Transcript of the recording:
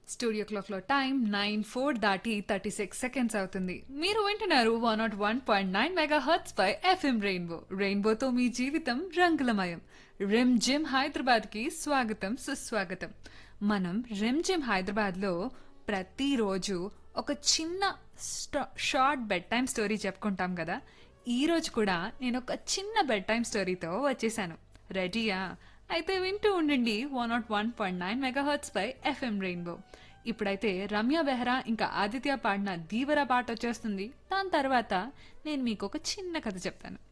studio clock లో time nine four దాటి thirty six seconds అవుతుంది మీరు వింటున్నారు one not one point nine megahertz పై ఎఫ్ఎం రెయిన్బో రెయిన్బోతో మీ జీవితం రంగులమయం రిమ్ జిమ్ హైదరాబాద్ కి స్వాగతం సుస్వాగతం మనం రిమ్ జిమ్ హైదరాబాద్ లో ప్రతిరోజు ఒక చిన్న స్ట- షార్ట్ బెడ్ టైం స్టోరీ చెప్పుకుంటాం కదా ఈ రోజు కూడా నేను ఒక చిన్న బెడ్ టైం స్టోరీతో వచ్చేసాను రెడీయా అయితే వింటూ ఉండండి one not one point nine megahertz పై ఎఫ్ఎం రెయిన్బో ఇప్పుడైతే రమ్య బెహ్రా ఇంకా ఆదిత్య పాడిన దీవరా పాట వచ్చేస్తుంది దాని తర్వాత నేను మీకు ఒక చిన్న కథ చెప్తాను